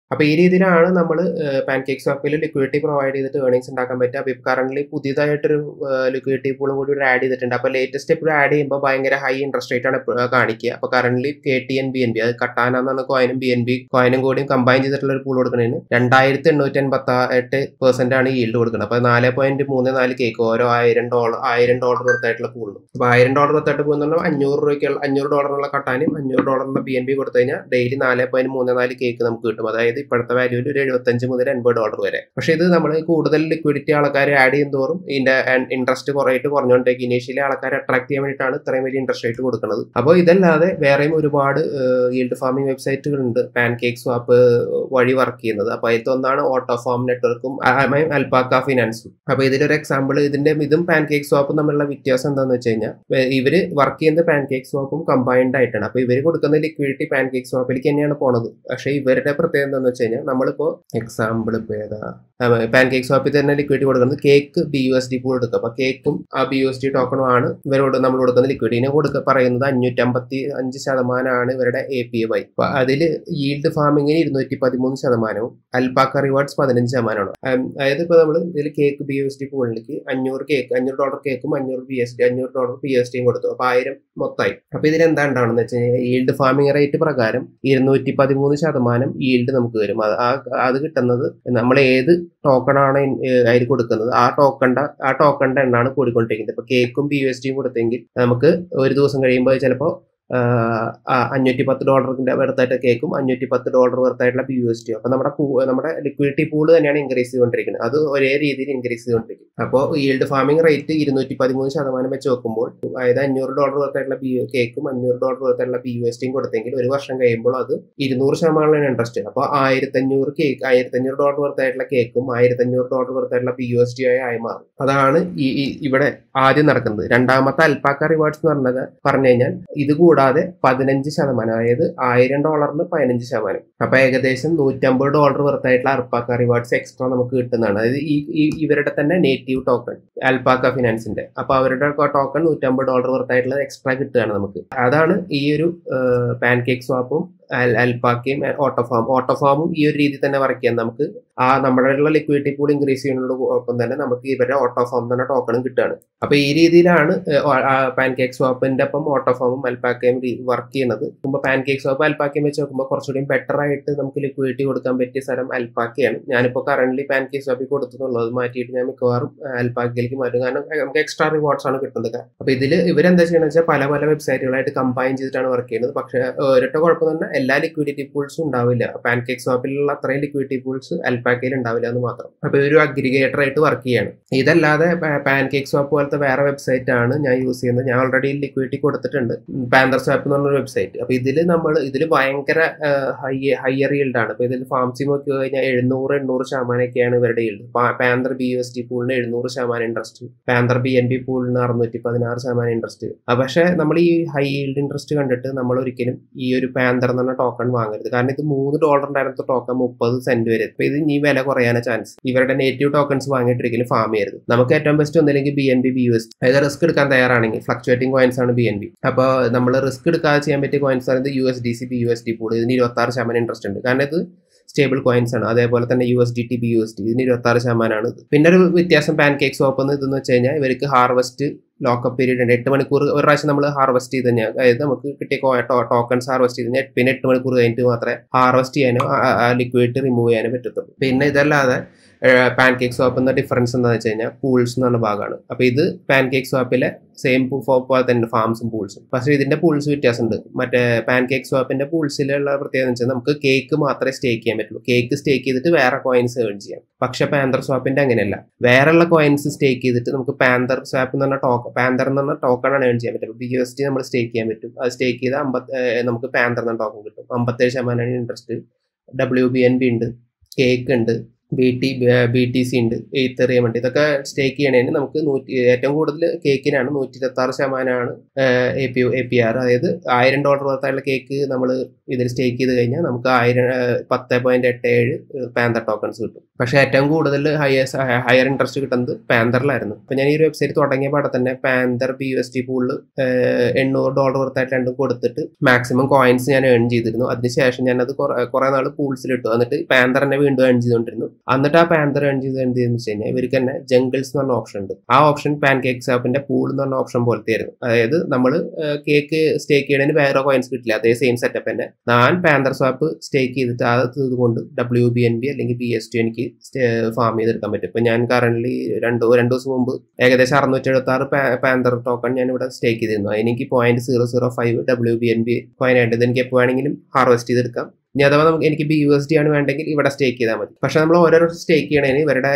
അപ്പോൾ ഈ രീതിയിലാണ് നമ്മൾ പാൻകേക്ക് സ്വാപ്പിൽ ലിക്വിഡിറ്റി പ്രൊവൈഡ് ചെയ്തിട്ട് ഏർണിങ്സ് ഉണ്ടാക്കാൻ പറ്റുക അപ്പോൾ കറന്റ് പുതിയതായിട്ടൊരു ലിക്വിഡിറ്റി പൂളും കൂടി ഇവിടെ ആഡ് ചെയ്തിട്ടുണ്ട് അപ്പോൾ ലേറ്റസ്റ്റ് എപ്പോഴും ആഡ് ചെയ്യുമ്പോൾ ഭയങ്കര ഹൈ ഇൻട്രസ്റ്റ് റേറ്റ് ആണ് ഇപ്പോ കാണിക്കുക അപ്പോൾ current K T N B N B അത് കട്ടാന എന്നാണ് കോയിനും ബി എൻ ബി കോയിനും കൂടിയും കമ്പൈൻ ചെയ്തിട്ടുള്ള ഒരു പൂൾ കൊടുക്കുന്നതിന് രണ്ടായിരത്തി എണ്ണൂറ്റി അൻപത്തി എട്ട് പെർസെന്റ് ആണ് ഈൽഡ് കൊടുക്കുന്നത് അപ്പോൾ നാല് പോയിന്റ് മൂന്ന് നാല് കേക്ക് ഓരോ ആയിരം ഡോളർ ആയിരം ഡോളർ വർത്തായിട്ടുള്ള പൂളും അപ്പോൾ ആയിരം ഡോളർ വർത്തായിട്ട് പോകുന്ന അഞ്ഞൂറ് രൂപയ്ക്കുള്ള അഞ്ഞൂറ് ഡോളറിനുള്ള കട്ടാനും അഞ്ഞൂറ് ഡോളറിനുള്ള ബി എൻ ബി കൊടുത്തു കഴിഞ്ഞാൽ ഡെയിലി നാല് പോയിന്റ് മൂന്ന് നാല് കേക്ക് നമുക്ക് കിട്ടും അതായത് ഇപ്പോഴത്തെ വാല്യൂവിൽ ഒരു എഴുപത്തഞ്ച് മുതൽ എൺപത് ഡോളർ വരെ പക്ഷേ ഇത് നമ്മൾ കൂടുതൽ ലിക്വിഡിറ്റി ആൾക്കാർ ആഡ് ചെയ്യും തോറും ഇതിന്റെ ഇൻട്രസ്റ്റ് കുറേയിട്ട് കുറഞ്ഞുകൊണ്ടേക്ക് ഇനീഷ്യലി ആൾക്കാരെ അട്രാക്ട് ചെയ്യാൻ വേണ്ടിയിട്ടാണ് ഇത്രയും വലിയ ഇൻട്രസ്റ്റ് റേറ്റ് കൊടുക്കുന്നത് അപ്പോൾ ഇതല്ലാതെ വേറെയും ഒരുപാട് ഈൽഡ് ഫാമിംഗ് വെബ്സൈറ്റുകളുണ്ട് പാൻ കേക്ക് സ്വാപ്പ് വഴി വർക്ക് ചെയ്യുന്നത് അപ്പോൾ അതിലത്തെ ഒന്നാണ് ഓട്ടോ ഫാം നെറ്റ്വർക്കും അൽപാക്ക ഫിനാൻസും അപ്പോൾ ഇതിലൊരു എക്സാമ്പിൾ ഇതിന്റെ ഇതും പാൻ കേക്ക് സ്വാപ്പും തമ്മിലുള്ള വ്യത്യാസം എന്താണെന്ന് വെച്ച് കഴിഞ്ഞാൽ ഇവര് വർക്ക് ചെയ്യുന്നത് പാൻ കേക്ക് സ്വാപ്പും കമ്പൈൻഡ് ആയിട്ടാണ് അപ്പോൾ ഇവർ കൊടുക്കുന്ന ലിക്വിഡിറ്റി പാൻ കേക്ക് സ്വാപ്പിലേക്ക് തന്നെയാണ് പോണത് പക്ഷേ ഇവരുടെ പ്രത്യേകത എന്താണെന്ന് വെച്ച് കഴിഞ്ഞാൽ നമ്മളിപ്പോൾ എക്സാമ്പിൾ ഇപ്പോൾ ഏതാ പാൻ കേക്ക് സ്വാപ്പിൽ തന്നെ ലിക്വിഡിറ്റി കൊടുക്കുന്നത് cake B U S D pool എടുക്കുക അപ്പോൾ കേക്കും ആ ബി യു എസ് ഡി ടോക്കണും ആണ് ഇവരോട് നമ്മൾ കൊടുക്കുന്ന ലിക്വിഡിനെ കൊടുക്കുക പറയുന്നത് അഞ്ഞൂറ്റമ്പത്തി അഞ്ച് ശതമാനമാണ് ഇവരുടെ എ പി വൈ അപ്പോൾ അതിൽ ഈൽഡ് ഫാമിങ്ങിന് ഇരുന്നൂറ്റി പതിമൂന്ന് ശതമാനവും അൽപാക്ക റിവാർഡ്സ് പതിനഞ്ച് ശതമാനമാണ് അതായത് ഇപ്പോൾ നമ്മൾ ഇതിൽ cake B U S D പൂളിലേക്ക് അഞ്ഞൂറ് കേക്ക് അഞ്ഞൂറ് ഡോളർ കേക്കും അഞ്ഞൂറ് ബി എസ് ഡി അഞ്ഞൂറ് ഡോളർ പി എസ് ഡിയും കൊടുത്തു അപ്പോൾ ആയിരം മൊത്തമായി അപ്പോൾ ഇതിൽ എന്താ ഉണ്ടാവണമെന്ന് വെച്ച് കഴിഞ്ഞാൽ ഈൽഡ് ഫാമിംഗ് റേറ്റ് പ്രകാരം ഇരുന്നൂറ്റി പതിമൂന്ന് ശതമാനം ഈൽഡ് നമുക്ക് വരും അത് ആ അത് കിട്ടുന്നത് നമ്മൾ ഏത് ടോക്കണാണ് അതിൽ കൊടുക്കുന്നത് ആ ടോക്കണ്ട ആ ടോക്കണിന്റെ എണ്ണാണ് കൂടിക്കൊണ്ടിരിക്കുന്നത് ഇപ്പൊ കേക്കും ബി യു എസ് ഡിയും കൊടുത്തെങ്കിൽ നമുക്ക് ഒരു ദിവസം കഴിയുമ്പോൾ ചിലപ്പോൾ അഞ്ഞൂറ്റി പത്ത് ഡോളറിന്റെ വെറുതായിട്ട് കേക്കും അഞ്ഞൂറ്റി പത്ത് ഡോളർ വെറുതായിട്ടുള്ള ബി യു എസ് ടി അപ്പോൾ നമ്മുടെ നമ്മുടെ ലിക്വിഡിറ്റി പൂള് തന്നെയാണ് ഇൻക്രീസ് ചെയ്തുകൊണ്ടിരിക്കുന്നത് അത് ഒരേ രീതിയിൽ ഇൻക്രീസ് ചെയ്തുകൊണ്ടിരിക്കും അപ്പോൾ ഈൽഡ് ഫാമിംഗ് റേറ്റ് ഇരുന്നൂറ്റി പതിമൂന്ന് ശതമാനം വെച്ച് നോക്കുമ്പോൾ അതായത് അഞ്ഞൂറ് ഡോളർ വെറുതായിട്ടുള്ള ബി കേക്കും അഞ്ഞൂറ് ഡോളർ വെറുതായിട്ടുള്ള ബി യു എസ് ടിയും കൊടുത്തെങ്കിൽ ഒരു വർഷം കഴിയുമ്പോൾ അത് ഇരുന്നൂറ് ശതമാനമാണ് ഇൻട്രസ്റ്റ് അപ്പോൾ ആയിരത്തഞ്ഞൂറ് കേക്ക് ആയിരത്തഞ്ഞൂറ് ഡോളർ വെറുതായിട്ടുള്ള കേക്കും ആയിരത്തഞ്ഞൂറ് ഡോളർ വെറുതായിട്ടുള്ള ബി യു എസ് ടി ആയി ആയി മാറും അതാണ് ഈ ഇവിടെ ആദ്യം നടക്കുന്നത് രണ്ടാമത്തെ അൽപ്പാക്ക റിവാർഡ്സ് എന്ന് പറഞ്ഞത് പറഞ്ഞു കഴിഞ്ഞാൽ ഇത് കൂടാതെ പതിനഞ്ച് ശതമാനം അതായത് ആയിരം ഡോളറിന് പതിനഞ്ച് ശതമാനം അപ്പൊ ഏകദേശം നൂറ്റമ്പത് ഡോളർ വർത്തായിട്ടുള്ള അൽപ്പാക്ക റിവാർഡ്സ് എക്സ്ട്രാ നമുക്ക് കിട്ടുന്നതാണ് അതായത് ഈ ഇവരുടെ തന്നെ നേറ്റീവ് ടോക്കൺ അൽപ്പാക്ക ഫിനാൻസിന്റെ അപ്പൊ അവരുടെ ടോക്കൺ നൂറ്റമ്പത് ഡോളർ വർത്തായിട്ടുള്ള എക്സ്ട്രാ കിട്ടുകയാണ് നമുക്ക് അതാണ് ഈ ഒരു പാൻ കേക്ക് സ്വാപ്പും അൽപ്പാക്കയും ഓട്ടോഫാം ഓട്ടോഫാമും ഈ ഒരു രീതിയിൽ തന്നെ വർക്ക് ചെയ്യാം നമുക്ക് ആ നമ്മുടെ ലിക്വിഡിറ്റി പൂൾ ഇൻക്രീസ് ചെയ്യുന്നതോടൊപ്പം തന്നെ നമുക്ക് ഇവരുടെ ഓട്ടോഫാം തന്നെ ടോക്കണും കിട്ടുകയാണ് അപ്പൊ ഈ രീതിയിലാണ് പാൻ കേക്ക് സ്വാപ്പിന്റെ ഒപ്പം ഓട്ടോഫാമും അൽപ്പാക്കയും വർക്ക് ചെയ്യുന്നത് നോക്കുമ്പോൾ പാൻ കേക്ക് സ്വാപ്പ് അൽപ്പാക്കയും വെച്ച് നോക്കുമ്പോൾ കുറച്ചുകൂടി ബെറ്റർ ആയിട്ട് നമുക്ക് ലിക്വിഡിറ്റി കൊടുക്കാൻ പറ്റിയ സ്ഥലം അൽപ്പാക്കയാണ് ഞാനിപ്പോൾ കറന്റ് പാൻ കേക്ക് സ്വാപ്പിൽ കൊടുത്തിട്ടുള്ളത് മാറ്റിയിട്ട് ഞാൻ മിക്കവാറും അൽപ്പാക്കയിലേക്ക് മാറ്റും കാരണം നമുക്ക് എക്സ്ട്രാ റിവാർഡ്സ് ആണ് കിട്ടുന്നത് അപ്പൊ ഇതിൽ ഇവരെന്താ ചെയ്യണമെന്ന് വെച്ചാൽ പല പല വെബ്സൈറ്റുകളായിട്ട് കമ്പൈൻ ചെയ്തിട്ടാണ് വർക്ക് ചെയ്യുന്നത് പക്ഷേ ഒരൊറ്റ കുഴപ്പം തന്നെ എല്ലാ ലിക്വിഡിറ്റി പൂൾസും ഉണ്ടാവില്ല പാൻ കേക്ക് സ്വാപ്പിലുള്ള അത്രയും ലിക്വിഡിറ്റി പൂൾസ് അൽപാക്കയിൽ ഉണ്ടാവില്ല എന്ന് മാത്രം അപ്പൊ ഒരു അഗ്രിഗേറ്റർ ആയിട്ട് വർക്ക് ചെയ്യാണ് ഇതല്ലാതെ പാൻ കേക്ക് സ്വാപ്പ് പോലത്തെ വേറെ വെബ്സൈറ്റ് ആണ് ഞാൻ യൂസ് ചെയ്യുന്നത് ഞാൻ ഓൾറെഡി ലിക്വിഡിറ്റി കൊടുത്തിട്ടുണ്ട് പാന്തർ സ്വാപ്പ് എന്ന് പറഞ്ഞൊരു വെബ്സൈറ്റ് അപ്പൊ ഇതിൽ നമ്മൾ ഇതിൽ ഭയങ്കര ഹൈ ഹയർ ഈൽഡ് ആണ് അപ്പൊ ഇതിൽ ഫാംസി നോക്കി കഴിഞ്ഞാൽ എഴുന്നൂറ് എണ്ണൂറ് ശതമാനമൊക്കെയാണ് ഇവരുടെ yield Panther B U S T പൂളിന് എഴുന്നൂറ് ശതമാനം interest Panther B N B പൂളിന് അറുന്നൂറ്റി പതിനാറ് ശതമാനം ഇൻട്രസ്റ്റ് പക്ഷേ നമ്മൾ ഈ ഹൈ ഈൽഡ് ഇൻട്രസ്റ്റ് കണ്ടിട്ട് നമ്മൾ ഒരിക്കലും ഈ ഒരു പാന്തർ എന്ന് പറഞ്ഞ ടോക്കൺ വാങ്ങരുത് കാരണം ഇത് മൂന്ന് ഡോളറിന്റെ അടുത്ത് ടോക്കൺ മുപ്പത് സെന്റ് വരെ ഇപ്പൊ ഇത് ഇനി വില കുറയാനാ ചാൻസ് ഇവരുടെ നേറ്റീവ് ടോക്കൺസ് വാങ്ങിയിട്ടിരിക്കലും ഫാം ചെയ്യരുത് നമുക്ക് ഏറ്റവും ബെസ്റ്റ് ഒന്നില്ലെങ്കിൽ B N B B U S അതായത് റിസ്ക് എടുക്കാൻ തയ്യാറാണെങ്കിൽ ഫ്ലക്ച്വേറ്റിംഗ് കോയിൻസ് ആണ് ബി എൻ ബി അപ്പോൾ നമ്മൾ റിസ്ക് എടുക്കാതെ ചെയ്യാൻ പറ്റിയ കോയിൻസ് ആണ് U S D C B U S D pool ഇതിന് ഇരുപത്തി ആറ് ശതമാനം ഇൻട്രസ്റ്റ് ഉണ്ട് കാരണം ഇത് സ്റ്റേബിൾ കോയിൻസ് ആണ് അതേപോലെ തന്നെ U S D T B U S D ഇതിന് ഇരുപത്തി ആറ് ശതമാനമാണ് ഇത് പിന്നെ ഒരു വ്യത്യാസം പാൻ കേക്ക് സോപ്പ് എന്ന് ഇതെന്ന് വെച്ച് കഴിഞ്ഞാൽ ഇവർക്ക് ഹാർവസ്റ്റ് ലോക്കപ്പ് പീരീഡ് ഉണ്ട് എട്ട് മണിക്കൂർ ഒരു പ്രാവശ്യം നമ്മൾ ഹാർവസ്റ്റ് ചെയ്ത് കഴിഞ്ഞാൽ അതായത് നമുക്ക് കിട്ടിയ ടോക്കൺസ് ഹാർവസ്റ്റ് ചെയ്ത് കഴിഞ്ഞാൽ പിന്നെ എട്ട് മണിക്കൂർ കഴിഞ്ഞിട്ട് മാത്രമേ ഹാർവസ്റ്റ് ചെയ്യാനോ ലിക്വിഡ് റിമൂവ് ചെയ്യാനോ പറ്റത്തുള്ളൂ പിന്നെ ഇതല്ലാതെ പാൻ കേക്ക് സ്വാപ്പ് എന്ന ഡിഫറൻസ് എന്താണെന്ന് വെച്ച് കഴിഞ്ഞാൽ പൂൾസ് എന്ന് പറഞ്ഞ ഭാഗമാണ് അപ്പോൾ ഇത് പാൻ കേക്ക് സ്വാപ്പിലെ സെയിം പോലെ തന്നെ ഫാംസും പൂൾസും പക്ഷേ ഇതിന്റെ പൂൾസ് വ്യത്യാസമുണ്ട് മറ്റേ പാൻ കേക്ക് സ്വാപ്പിന്റെ പൂൾസിലുള്ള പ്രത്യേകത എന്ന് വെച്ചാൽ നമുക്ക് കേക്ക് മാത്രമേ സ്റ്റേക്ക് ചെയ്യാൻ പറ്റുള്ളൂ കേക്ക് സ്റ്റേക്ക് ചെയ്തിട്ട് വേറെ കോയിൻസ് ഏൺ ചെയ്യാം പക്ഷെ പാന്തർ സ്വാപ്പിന്റെ അങ്ങനെയല്ല വേറെയുള്ള കോയിൻസ് സ്റ്റേക്ക് ചെയ്തിട്ട് നമുക്ക് പാന്തർ സ്വാപ്പ് എന്ന് പറഞ്ഞ ടോക്കൺ പാന്തർ എന്ന് പറഞ്ഞ ടോക്കൺ ആണ് ഏൺ ചെയ്യാൻ പറ്റും ബി എസ് ടി നമ്മൾ സ്റ്റേക്ക് ചെയ്യാൻ പറ്റും അത് സ്റ്റേക്ക് ചെയ്താൽ അമ്പത് നമുക്ക് പാന്തർ എന്ന ടോക്കൺ കിട്ടും അമ്പത്തേഴ് ശതമാനമാണ് interest W B N B ഉണ്ട് കേക്ക് ഉണ്ട് B T B T C ഉണ്ട് എയ്ത്തെറിയാൻ വേണ്ടി ഇതൊക്കെ സ്റ്റേക്ക് ചെയ്യണതിന് നമുക്ക് നൂറ്റി ഏറ്റവും കൂടുതൽ കേക്കിനാണ് നൂറ്റി ഇരുപത്തി ആറ് ശതമാനമാണ് A P A P R അതായത് ആയിരം ഡോളർ വർത്തായുള്ള കേക്ക് നമ്മൾ ഇതിൽ സ്റ്റേക്ക് ചെയ്ത് കഴിഞ്ഞാൽ നമുക്ക് ആയിരം പത്ത് പോയിന്റ് എട്ട് ഏഴ് പാന്തർ ടോക്കൺസ് കിട്ടും പക്ഷേ ഏറ്റവും കൂടുതൽ ഹയർ ഹയർ ഇൻട്രസ്റ്റ് കിട്ടുന്നത് പാന്തറിലായിരുന്നു അപ്പം ഞാൻ ഈ ഒരു വെബ്സൈറ്റ് തുടങ്ങിയ പാടെ തന്നെ Panther B U S T പൂളിൽ എണ്ണൂറ് ഡോളർ വർത്തായിട്ട് രണ്ടും കൊടുത്തിട്ട് മാക്സിമം കോയിൻസ് ഞാൻ ഏൺ ചെയ്തിരുന്നു അതിനുശേഷം ഞാനത് കുറെ നാൾ പൂൾസിലിട്ടു എന്നിട്ട് പാന്തർ തന്നെ വീണ്ടും ഏൺ ചെയ്തുകൊണ്ടിരുന്നു എന്നിട്ട് ആ പാന്തർ ഏൺ ചെയ്ത് എന്ത് ചെയ്തെന്ന് വെച്ച് കഴിഞ്ഞാൽ ഇവർക്ക് തന്നെ ജംഗിൾസ് എന്ന് പറഞ്ഞ ഓപ്ഷൻ ഉണ്ട് ആ ഓപ്ഷൻ പാൻ കേക്ക് ആപ്പിന്റെ പൂൾ എന്ന് പറഞ്ഞ ഓപ്ഷൻ പോലത്തെ ആയിരുന്നു അതായത് നമ്മൾ കേക്ക് സ്റ്റേക്ക് ചെയ്യണതിന് വേറെ കോയിൻസ് കിട്ടില്ല അതേ സെയിം സെറ്റപ്പ് തന്നെ ഞാൻ പാന്തർ സ്വാപ്പ് സ്റ്റേക്ക് ചെയ്തിട്ട് അത് ഇതുകൊണ്ട് ഡബ്ല്യു ബി എൻ ബി അല്ലെങ്കിൽ ബി എസ് ടി എനിക്ക് ഫാം ചെയ്തെടുക്കാൻ പറ്റും ഇപ്പൊ ഞാൻ കറന്റ് രണ്ട് രണ്ട് ദിവസം മുമ്പ് ഏകദേശം അറുന്നൂറ്റി എഴുപത്തി ആറ് പാന്തർ ടോക്കൺ ഞാൻ ഇവിടെ സ്റ്റേക്ക് ചെയ്തിരുന്നു എനിക്ക് point zero zero five W B N B coin ആയിട്ട് ഇത് എനിക്ക് എപ്പോൾ വേണമെങ്കിലും ഹാർവെസ്റ്റ് ചെയ്തെടുക്കാം ഇനി അഥവാ നമുക്ക് എനിക്ക് ബി യു എസ് ഡി ആണ് വേണ്ടെങ്കിൽ ഇവിടെ സ്റ്റേക്ക് ചെയ്താൽ മതി പക്ഷെ നമ്മൾ ഓരോരോ സ്റ്റേക്ക് ചെയ്യണതിന് ഇവരുടെ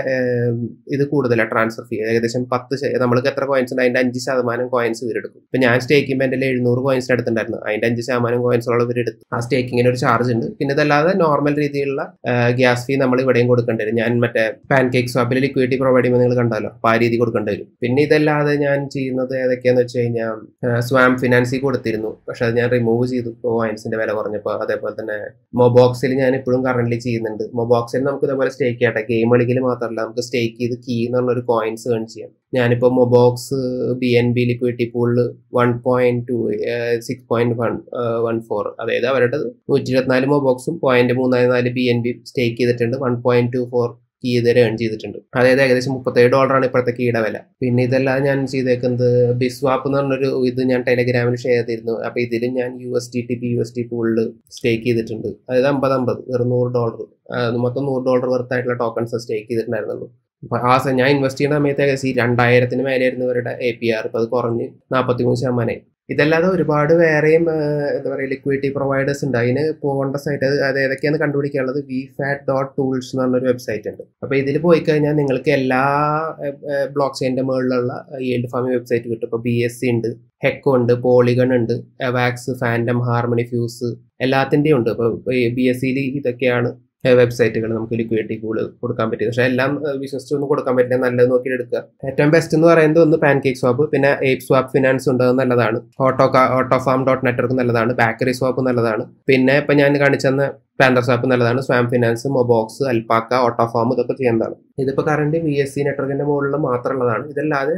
ഇത് കൂടുതലാണ് ട്രാൻസ്ഫർ ഫീ ഏകദേശം പത്ത് നമ്മൾക്ക് എത്ര കോയിൻസ് ഉണ്ട് അതിന്റെ അഞ്ച് ശതമാനം കോയിൻസ് ഇവരെടുക്കും ഇപ്പൊ ഞാൻ സ്റ്റേക്ക് ചെയ്യുമ്പോൾ എൻ്റെ എഴുന്നൂറ് കോയിൻസ് എടുത്തിട്ടുണ്ടായിരുന്നു അതിന്റെ അഞ്ച് ശതമാനം കോയിൻസോളം ഇവരെടുത്തു ആ സ്റ്റേക്കിങ്ങിന് ഒരു ചാർജ് ഉണ്ട് പിന്നെ ഇതല്ലാതെ നോർമൽ രീതിയിലുള്ള ഗ്യാസ് ഫീ നമ്മൾ ഇവിടെയും കൊടുക്കേണ്ടി വരും ഞാൻ മറ്റേ പാൻ കേക്ക് സ്വാപ്പിൽ ലിക്വിഡിറ്റി പ്രൊവൈഡ് ചെയ്യുമ്പോൾ നിങ്ങൾ കണ്ടല്ലോ അപ്പോൾ ആ രീതി കൊടുക്കേണ്ടി വരും പിന്നെ ഇതല്ലാതെ ഞാൻ ചെയ്യുന്നത് ഏതൊക്കെയാന്ന് വെച്ച് കഴിഞ്ഞാൽ സ്വാം ഫിനാൻസി കൊടുത്തിരുന്നു പക്ഷെ അത് ഞാൻ റിമൂവ് ചെയ്തു കോയിൻസിന്റെ വില കുറഞ്ഞപ്പോൾ അതേപോലെ തന്നെ മൊബോക്സിൽ ഞാൻ ഇപ്പോഴും കറന്റ് ചെയ്യുന്നുണ്ട് മൊബോക്സിൽ നമുക്ക് ഇതേപോലെ സ്റ്റേക്ക് ചെയ്യട്ടെ ഗെയിം കളിക്കൽ മാത്രമല്ല നമുക്ക് സ്റ്റേക്ക് ചെയ്ത് കീ എന്നുള്ള ഒരു കോയിൻസ് ഏൺ ചെയ്യാം ഞാനിപ്പോൾ Mobox B N B liquidity പൂളിൽ one point two six point one one four അതായത് അവരുടെ നൂറ്റി ഇരുപത്തിനാല് മൊബോക്സും പോയിന്റ് മൂന്നാല് നാല് ബി എൻ ബി സ്റ്റേക്ക് ചെയ്തിട്ടുണ്ട് വൺ പോയിന്റ് ടു ഫോർ കീ ഇതുവരെ ഏൺ ചെയ്തിട്ടുണ്ട് അതായത് ഏകദേശം മുപ്പത്തേഴ് ഡോളറാണ് ഇപ്പോഴത്തെ കീയുടെ വില പിന്നെ ഇതെല്ലാം ഞാൻ ചെയ്തേക്കുന്നത് ബിസ്വാപ്പ് എന്ന് പറഞ്ഞൊരു ഇത് ഞാൻ ടെലഗ്രാമിൽ ഷെയർ ചെയ്തിരുന്നു അപ്പോൾ ഇതിൽ ഞാൻ U S T T P U S T പൂളിൽ സ്റ്റേക്ക് ചെയ്തിട്ടുണ്ട് അതായത് അമ്പത് അമ്പത് വെറും നൂറ് ഡോളർ മൊത്തം നൂറ് ഡോളർ വർത്തായിട്ടുള്ള ടോക്കൺസ് സ്റ്റേക്ക് ചെയ്തിട്ടുണ്ടായിരുന്നുള്ളൂ അപ്പോൾ ആ ഞാൻ ഇൻവെസ്റ്റ് ചെയ്യുന്ന സമയത്ത് ഏകദേശം ഈ രണ്ടായിരത്തിന് മേലെയായിരുന്നു ഇവരുടെ എ പി ആർ ഇപ്പോൾ അത് കുറഞ്ഞ് നാൽപ്പത്തി മൂന്ന് ശതമാനമായി ഇതല്ലാതെ ഒരുപാട് വേറെയും എന്താ പറയുക ലിക്വിഡിറ്റി പ്രൊവൈഡേഴ്സ് ഉണ്ട് അതിന് പോകേണ്ട സൈറ്റ് അത് അത് ഏതൊക്കെയാണ് കണ്ടുപിടിക്കാനുള്ളത് വി ഫാറ്റ് ഡോട്ട് ടൂൾസ് എന്ന് പറഞ്ഞൊരു വെബ്സൈറ്റ് ഉണ്ട് അപ്പോൾ ഇതിൽ പോയി കഴിഞ്ഞാൽ നിങ്ങൾക്ക് എല്ലാ ബ്ലോക്ക് ചെയിൻ്റെ മുകളിലുള്ള ഈൽഡ് ഫാമിംഗ് വെബ്സൈറ്റ് കിട്ടും ഇപ്പോൾ ബി എസ് സി ഉണ്ട് ഹെക്കോ ഉണ്ട് പോളിഗൺ ഉണ്ട് എവാക്സ് ഫാൻഡം ഹാർമണി ഫ്യൂസ് എല്ലാത്തിൻ്റെയും ഉണ്ട് ഇപ്പോൾ ബി എസ് സിയിൽ ഇതൊക്കെയാണ് വെബ്സൈറ്റുകൾ നമുക്ക് ലിക്വിഡിറ്റി പൂൾ കൊടുക്കാൻ പറ്റും പക്ഷേ എല്ലാം വിശ്വസിച്ച് ഒന്നും കൊടുക്കാൻ പറ്റില്ല നല്ലത് നോക്കി എടുക്കുക ഏറ്റവും ബെസ്റ്റ് എന്ന് പറയുന്നത് ഒന്ന് പാൻ കേക്ക് സ്വാപ്പ് പിന്നെ എയ്പ് സ്വാപ്പ് ഫിനാൻസ് ഉണ്ട് നല്ലതാണ് auto auto farm dot network നല്ലതാണ് ബാക്കറി സ്വാപ്പ് നല്ലതാണ് പിന്നെ ഇപ്പം ഞാൻ കാണിച്ചെന്ന പാൻഡർ സ്വാപ്പ് നല്ലതാണ് swamp finance Mobox Alpaca auto farm ഇതൊക്കെ ചെയ്യുന്നതാണ് ഇതിപ്പോൾ കറണ്ട് വി എസ് സി നെറ്റ്വർക്കിന്റെ മുകളിൽ മാത്രമുള്ളതാണ് ഇതല്ലാതെ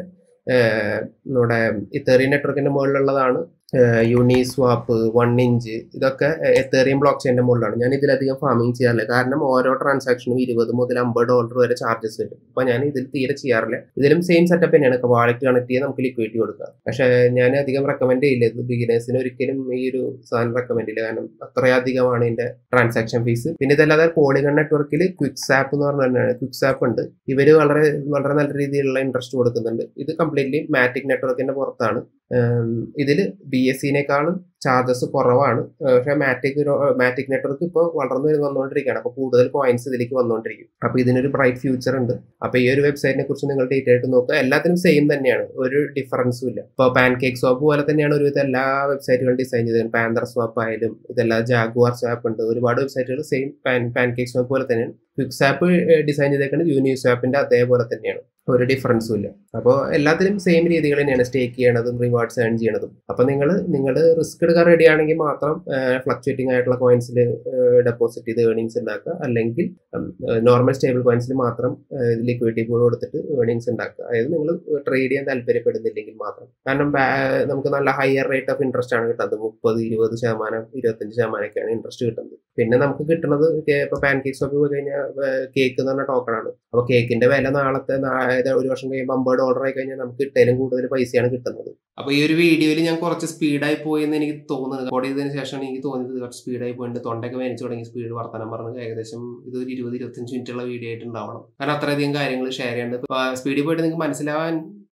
നമ്മുടെ ഇത്തേറിയ നെറ്റ്വർക്കിന്റെ മുകളിലുള്ളതാണ് യൂണി സ്വാപ്പ് വൺ ഇഞ്ച് ഇതൊക്കെ എത്തേറിയം ബ്ലോക്ക് ചെയിൻ്റെ മുകളിലാണ് ഞാൻ ഇതിലധികം ഫാമിംഗ് ചെയ്യാറില്ല കാരണം ഓരോ ട്രാൻസാക്ഷനും ഇരുപത് മുതൽ അമ്പത് ഡോളർ വരെ ചാർജസ് വരും അപ്പോൾ ഞാൻ ഇതിൽ തീരെ ചെയ്യാറില്ല ഇതിലും സെയിം സെറ്റപ്പ് തന്നെയാണ് വാളറ്റ് കണക്ട് ചെയ്ത് നമുക്ക് ലിക്വിഡിറ്റി കൊടുക്കാം പക്ഷേ ഞാൻ അധികം റെക്കമെൻഡ് ചെയ്യില്ല ഇത് ബിഗിനേഴ്സിന് ഒരിക്കലും ഈ ഒരു സാധനം റെക്കമെൻഡ് ചെയ്യില്ല കാരണം അത്രയധികമാണ് ഇതിന്റെ ട്രാൻസാക്ഷൻ ഫീസ് പിന്നെ ഇതല്ലാതെ പോളിഗൺ നെറ്റ്വർക്കിൽ ക്വിക്സ് ആപ്പ് എന്ന് പറഞ്ഞാൽ ക്വിക്സ് ആപ്പ് ഉണ്ട് ഇവര് വളരെ വളരെ നല്ല രീതിയിലുള്ള ഇൻട്രസ്റ്റ് കൊടുക്കുന്നുണ്ട് ഇത് കംപ്ലീറ്റ്ലി മാറ്റിക് നെറ്റ്വർക്കിന്റെ പുറത്താണ് ഇതിൽ ബി എസ് സിനേക്കാളും ചാർജസ് കുറവാണ് പക്ഷേ മാറ്റിക് മാറ്റിക് നെറ്റ്വർക്ക് ഇപ്പോൾ വളർന്നു വരുന്ന വന്നുകൊണ്ടിരിക്കുകയാണ് അപ്പോൾ കൂടുതൽ പോയിന്റ്സ് ഇതിലേക്ക് വന്നുകൊണ്ടിരിക്കും അപ്പോൾ ഇതിനൊരു ബ്രൈറ്റ് ഫ്യൂച്ചർ ഉണ്ട് അപ്പോൾ ഈ ഒരു വെബ്സൈറ്റിനെ കുറിച്ച് നിങ്ങൾ ഡീറ്റെയിൽ ആയിട്ട് നോക്കുക എല്ലാത്തിനും സെയിം തന്നെയാണ് ഒരു ഡിഫറൻസും ഇല്ല ഇപ്പോൾ പാൻ കേക്ക് സ്വാപ്പ് പോലെ തന്നെയാണ് ഒരുവിധം എല്ലാ വെബ്സൈറ്റുകളും ഡിസൈൻ ചെയ്തത് പാന്തർ സ്വാപ്പ് ആയാലും ഇതെല്ലാം ജാഗ്വാർ സ്വാപ്പ് ഉണ്ട് ഒരുപാട് വെബ്സൈറ്റുകൾ same pan pancake swap പോലെ തന്നെയാണ് ക്വിക്സ് ആപ്പ് ഡിസൈൻ ചെയ്തേക്കുന്നത് യൂണിയൂസ് ആപ്പിന്റെ അതേപോലെ തന്നെയാണ് ഒരു ഡിഫറൻസും ഇല്ല അപ്പോൾ എല്ലാത്തിലും സെയിം രീതികൾ തന്നെയാണ് സ്റ്റേക്ക് ചെയ്യണതും റിവാർഡ്സ് ഏൺ ചെയ്യണതും അപ്പോൾ നിങ്ങൾ നിങ്ങൾ റിസ്ക് എടുക്കാൻ റെഡി ആണെങ്കിൽ മാത്രം ഫ്ലക്ച്വേറ്റിംഗ് ആയിട്ടുള്ള കോയിൻസിൽ ഡെപ്പോസിറ്റ് ചെയ്ത് ഏർണിങ്സ് ഉണ്ടാക്കുക അല്ലെങ്കിൽ നോർമൽ സ്റ്റേബിൾ കോയിൻസിൽ മാത്രം ലിക്വിഡിറ്റി പൂൾ കൊടുത്തിട്ട് ഏർണിങ്സ് ഉണ്ടാക്കുക അതായത് നിങ്ങൾ ട്രേഡ് ചെയ്യാൻ താല്പര്യപ്പെടുന്നില്ലെങ്കിൽ മാത്രം കാരണം നമുക്ക് നല്ല ഹയർ റേറ്റ് ഓഫ് ഇൻട്രസ്റ്റ് ആണ് കിട്ടുന്നത് മുപ്പത് ഇരുപത് ശതമാനം ഇരുപത്തഞ്ച് ശതമാനമൊക്കെയാണ് ഇൻട്രസ്റ്റ് കിട്ടുന്നത് പിന്നെ നമുക്ക് കിട്ടുന്നത് ഇപ്പോൾ പാൻ കേക്ക് ഷോപ്പിൽ പോയി കഴിഞ്ഞാൽ കേക്ക് എന്ന് പറഞ്ഞ ടോക്കണാണ് അപ്പോൾ കേക്കിന്റെ വില നാളത്തെ അതായത് ഒരു വർഷം കഴിയുമ്പോൾ അമ്പത് ഡോളർ ആയി കഴിഞ്ഞാൽ നമുക്ക് കിട്ടലും കൂടുതൽ പൈസയാണ് കിട്ടുന്നത് അപ്പോൾ ഈ ഒരു വീഡിയോയിൽ ഞാൻ കുറച്ച് സ്പീഡായി പോയി എന്ന് എനിക്ക് തോന്നുന്നത് റെക്കോർഡ് ചെയ്തതിന് ശേഷമാണ് എനിക്ക് തോന്നിയത് കുറച്ച് സ്പീഡായി പോയിട്ട് തൊണ്ടയൊക്കെ വേനിച്ചു തുടങ്ങി സ്പീഡ് വർത്തമാനം പറഞ്ഞ് ഏകദേശം ഇത് ഒരു ഇരുപത് ഇരുപത്തഞ്ച് മിനിറ്റുള്ള വീഡിയോ ആയിട്ട് ഉണ്ടാവണം കാരണം അത്രയധികം കാര്യങ്ങൾ ഷെയർ ചെയ്യേണ്ടത് സ്പീഡിൽ പോയിട്ട് നിങ്ങൾക്ക് മനസ്സിലാവാൻ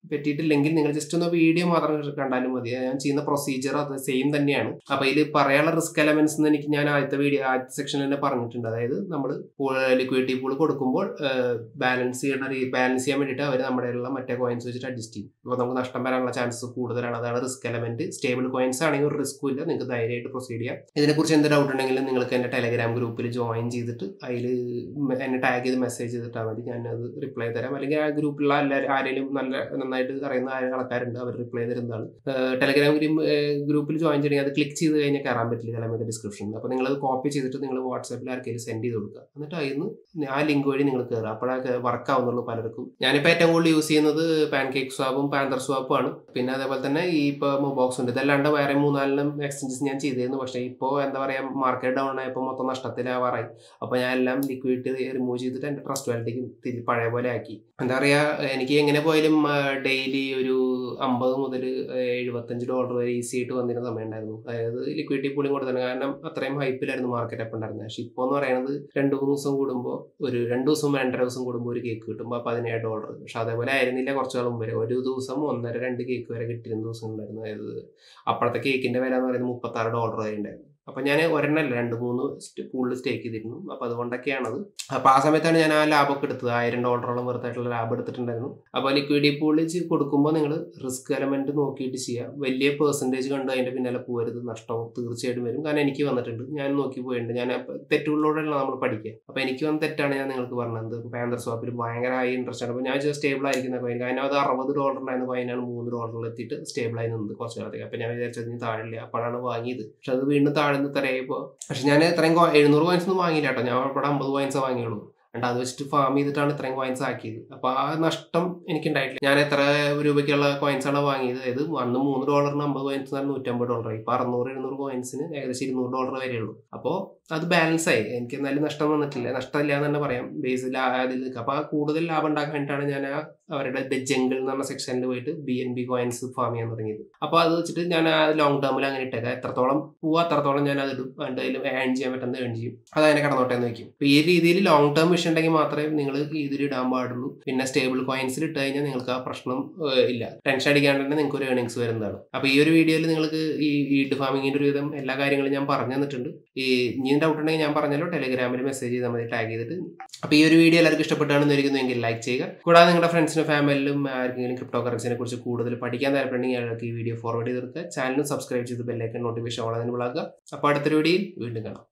പറ്റിയിട്ടില്ലെങ്കിൽ നിങ്ങൾ ജസ്റ്റ് ഒന്ന് വീഡിയോ മാത്രം കണ്ടാലും മതി ഞാൻ ചെയ്യുന്ന പ്രൊസീജിയർ അത് സെയിം തന്നെയാണ് അപ്പൊ ഇതിൽ പറയാനുള്ള റിസ്ക് എലമെന്റ്സ് എന്ന് എനിക്ക് ഞാൻ ആദ്യത്തെ വീഡിയോ ആദ്യത്തെ സെക്ഷനിൽ തന്നെ പറഞ്ഞിട്ടുണ്ട് അതായത് നമ്മൾ ലിക്വിഡിറ്റി പൂൾ കൊടുക്കുമ്പോൾ ബാലൻസ് ചെയ്യണ ബാലൻസ് ചെയ്യാൻ വേണ്ടിയിട്ട് അവർ നമ്മുടെ ഉള്ള മറ്റേ കോയിൻസ് വെച്ചിട്ട് അഡ്ജസ്റ്റ് ചെയ്യും അപ്പോൾ നമുക്ക് നഷ്ടം വരാനുള്ള ചാൻസസ് കൂടുതലാണ് അതാണ് റിസ്ക് എലമെന്റ് സ്റ്റേബിൾ കോയിൻസ് ആണെങ്കിൽ ഒരു റിസ്ക്കും ഇല്ല നിങ്ങൾക്ക് ധൈര്യമായിട്ട് പ്രൊസീഡ് ചെയ്യാം ഇതിനെക്കുറിച്ച് എന്ത് ഡൗട്ട് ഉണ്ടെങ്കിലും നിങ്ങൾക്ക് എൻ്റെ ടെലഗ്രാം ഗ്രൂപ്പിൽ ജോയിൻ ചെയ്തിട്ട് അതിൽ എന്നെ ടാഗ് ചെയ്ത് മെസ്സേജ് ചെയ്തിട്ടാൽ മതി ഞാനത് റിപ്ലൈ തരാം അല്ലെങ്കിൽ ആ ഗ്രൂപ്പിലുള്ള എല്ലാവരും ആരെങ്കിലും നല്ല നന്നായിട്ട് അറിയുന്ന ആരെങ്കിലും ആൾക്കാരുണ്ട് അവർ റിപ്ലൈ തരുന്നതാണ് ടെലഗ്രാം ഗ്രൂപ്പിൽ ജോയിൻ ചെയ്യണമെങ്കിൽ അത് ക്ലിക്ക് ചെയ്ത് കഴിഞ്ഞാൽ കയറാൻ പറ്റില്ല ചിലപ്പോൾ ഡിസ്ക്രിപ്ഷനിൽ അപ്പോൾ നിങ്ങളത് കോപ്പി ചെയ്തിട്ട് നിങ്ങൾ വാട്സാപ്പിൽ ആർക്കെങ്കിലും സെൻഡ് ചെയ്ത് കൊടുക്കുക എന്നിട്ട് അതിൽ നിന്ന് ആ ലിങ്ക് വഴി നിങ്ങൾ കയറുക അപ്പോഴൊക്കെ വർക്ക് ആവുന്നുള്ളൂ പലർക്കും ഞാനിപ്പോൾ ഏറ്റവും കൂടുതൽ യൂസ് ചെയ്യുന്നത് പാൻ കേക്ക് സ്വാപ്പും പാന്തർ സ്വാപ്പും ആണ് പിന്നെ അതേപോലെ തന്നെ ഈ ഇപ്പോൾ മൊബോക്സ് ഉണ്ട് ഇതല്ലാണ്ട് വേറെ മൂന്നാലിനും എക്സ്ചേഞ്ചസ് ഞാൻ ചെയ്തിരുന്നു പക്ഷേ ഇപ്പോൾ എന്താ പറയുക മാർക്കറ്റ് ഡൗൺ ആയപ്പോൾ മൊത്തം നഷ്ടത്തിലാവാറായി അപ്പോൾ ഞാൻ എല്ലാം ലിക്വിഡിറ്റി റിമൂവ് ചെയ്തിട്ട് എൻ്റെ ട്രസ്റ്റ് വാലിറ്റിക്ക് തിരി പഴയ പോലെ ആക്കി എന്താ പറയുക എനിക്ക് എങ്ങനെ പോയാലും ഡെയിലി ഒരു അമ്പത് മുതൽ എഴുപത്തഞ്ച് ഡോളർ വരെ ഈസി ആയിട്ട് വന്നിരുന്ന സമയം ഉണ്ടായിരുന്നു അതായത് ലിക്വിഡിറ്റി പൂളിങ് കൊടുത്തത് കാരണം അത്രയും ഹൈപ്പിലായിരുന്നു മാർക്കറ്റ് അപ്പം ഉണ്ടായിരുന്നത് പക്ഷേ ഇപ്പോൾ എന്ന് പറയുന്നത് രണ്ട് മൂന്ന് ദിവസം കൂടുമ്പോൾ ഒരു രണ്ട് ദിവസം രണ്ടര ദിവസം കൂടുമ്പോൾ ഒരു കേക്ക് കിട്ടുമ്പോൾ പതിനേഴ് ഡോളർ പക്ഷെ അതേപോലെ ആയിരുന്നില്ല കുറച്ച് നാൾ മുമ്പ് വരെ ഒരു ദിവസം ഒന്നര രണ്ട് കേക്ക് വരെ കിട്ടിയിരുന്ന ദിവസം ഉണ്ടായിരുന്നു അതായത് അപ്പോഴത്തെ കേക്കിന്റെ വില എന്ന് പറയുന്നത് മുപ്പത്താറ് ഡോളർ വരെ ഉണ്ടായിരുന്നു അപ്പൊ ഞാൻ ഒരെണ്ണല്ല രണ്ട് മൂന്ന് പൂളിൽ സ്റ്റേക്ക് ചെയ്തിരുന്നു അപ്പൊ അതുകൊണ്ടൊക്കെയാണത് അപ്പൊ ആ സമയത്താണ് ഞാൻ ആ ലാഭമൊക്കെ എടുത്തത് ആയിരം ഡോളറോളം വെറുതായിട്ടുള്ള ലാഭം എടുത്തിട്ടുണ്ടായിരുന്നു അപ്പൊ ലിക്വിഡി പൂളിൽ കൊടുക്കുമ്പോൾ നിങ്ങൾ റിസ്ക് എലമെന്റ് നോക്കിയിട്ട് ചെയ്യുക വലിയ പെർസെൻറ്റേജ് കണ്ട് അതിന്റെ പിന്നാലെ പോകരുത് നഷ്ടം തീർച്ചയായിട്ടും വരും കാരണം എനിക്ക് വന്നിട്ടുണ്ട് ഞാൻ നോക്കി പോയിട്ടുണ്ട് ഞാൻ തെറ്റുകളിലൂടെയല്ല നമ്മൾ പഠിക്കുക അപ്പൊ എനിക്ക് വന്ന തെറ്റാണ് ഞാൻ നിങ്ങൾക്ക് പറഞ്ഞത് പാന്തർ സ്വാപ്പിൽ ഭയങ്കര ഹൈ ഇൻട്രസ്റ്റ് ആണ് അപ്പൊ ഞാൻ സ്റ്റേബിൾ ആയിരിക്കുന്ന കോയിൻ കാരണം അത് അറുപത് ഡോളർ ഉണ്ടായിരുന്ന കോയിനാണ് മൂന്ന് ഡോളറിൽ എത്തിയിട്ട് സ്റ്റേബിൾ ആയി നിന്നത് കുറച്ച് കാലത്തേക്ക് അപ്പൊ ഞാൻ വിചാരിച്ചത് ഇനി താഴില്ല അപ്പോഴാണ് വാങ്ങിയത് പക്ഷെ അത് വീണ്ടും താഴ്ന്ന് തരയപ്പോൾ പക്ഷെ ഞാൻ ഇത്രയും എഴുന്നൂറ് കോയിൻസ് ഒന്നും വാങ്ങിയില്ല കേട്ടോ ഞാൻ ഇവിടെ അമ്പത് കോയിൻസ് വാങ്ങിയുള്ളൂ എന്നിട്ട് അത് വെച്ചിട്ട് ഫാം ചെയ്തിട്ടാണ് ഇത്രയും കോയിൻസ് ആക്കിയത് അപ്പൊ ആ നഷ്ടം എനിക്ക് ഉണ്ടായിട്ടില്ല ഞാൻ എത്ര രൂപയ്ക്കുള്ള കോയിൻസ് ആണ് വാങ്ങിയത് അതായത് അന്ന് മൂന്ന് ഡോളറിന് അമ്പത് കോയിൻസ് എന്ന് നൂറ്റമ്പത് ഡോളർ ഇപ്പൊ അറുന്നൂറ് എഴുന്നൂറ് കോയിൻസിന് ഏകദേശം ഇരുന്നൂറ് ഡോളർ വരെയുള്ളൂ അപ്പോൾ അത് ബാലൻസ് ആയി എനിക്ക് എന്നാലും നഷ്ടം വന്നിട്ടില്ല നഷ്ടമില്ല എന്ന് തന്നെ പറയാം ബേസിൽ അതിൽ നിൽക്കുക അപ്പൊ കൂടുതൽ ലാഭം ഉണ്ടാക്കാൻ വേണ്ടിയിട്ടാണ് ഞാൻ ആ അവരുടെ ദ ജംഗിൾ എന്ന് പറഞ്ഞ സെക്ഷനിൽ പോയിട്ട് B N B coins farm ചെയ്യാൻ തുടങ്ങിയത് അപ്പോൾ അത് വെച്ചിട്ട് ഞാൻ ആ ലോങ് ടേമിൽ അങ്ങനെ ഇട്ടേക്കാം എത്രത്തോളം പോവാ അത്രത്തോളം ഞാൻ അത് ഇടും അതിൻ്റെ അതിൽ ഏൺ ചെയ്യാൻ പറ്റുന്നത് ഏൺ ചെയ്യും അത് അതിനെ കടന്നോട്ടെ എന്ന് വെക്കും അപ്പോൾ ഈ രീതിയിൽ ലോങ് ടേം വിഷയം ഉണ്ടെങ്കിൽ മാത്രമേ നിങ്ങൾ ഇതിൽ ഇടാൻ പാടുള്ളൂ പിന്നെ സ്റ്റേബിൾ കോയിൻസിൽ ഇട്ട് കഴിഞ്ഞാൽ നിങ്ങൾക്ക് ആ പ്രശ്നം ഇല്ല ടെൻഷൻ അടിക്കാണ്ട് തന്നെ നിങ്ങൾക്ക് ഒരു ഏണിങ്സ് വരുന്നതാണ് അപ്പോൾ ഈ ഒരു വീഡിയോയിൽ നിങ്ങൾക്ക് ഈ ഈഡ് ഫാമിങ്ങിൻ്റെ ഒരു വിധം എല്ലാ കാര്യങ്ങളും ഞാൻ പറഞ്ഞു തന്നിട്ടുണ്ട് ഈ ഇനി ഡൗട്ട് ഉണ്ടെങ്കിൽ ഞാൻ പറഞ്ഞല്ലോ ടെലിഗ്രാമിൽ മെസ്സേജ് ചെയ്താൽ മതി ടാഗ് ചെയ്തിട്ട് അപ്പോൾ ഈ ഒരു വീഡിയോ എല്ലാവർക്കും ഇഷ്ടപ്പെട്ടാണെന്ന് ഇരിക്കുന്നെങ്കിൽ ലൈക്ക് ചെയ്യുക കൂടാതെ നിങ്ങളുടെ ഫ്രണ്ട്സിനും ഫാമിലിയിലും ആർക്കെങ്കിലും ക്രിപ്റ്റോ കറൻസിനെ കുറിച്ച് കൂടുതൽ പഠിക്കാൻ താല്പര്യമുണ്ടെങ്കിൽ ഞങ്ങൾക്ക് ഈ വീഡിയോ ഫോർവേഡ് ചെയ്ത് കൊടുക്കുക ചാനലും സബ്സ്ക്രൈബ് ചെയ്ത് ബെല്ലൈക്കൺ നോട്ടിഫിക്കേഷൻ ഓളതിന് വിളാക്കുക അപ്പോൾ അടുത്തൊരു വീഡിയോയിൽ വീണ്ടും കാണാം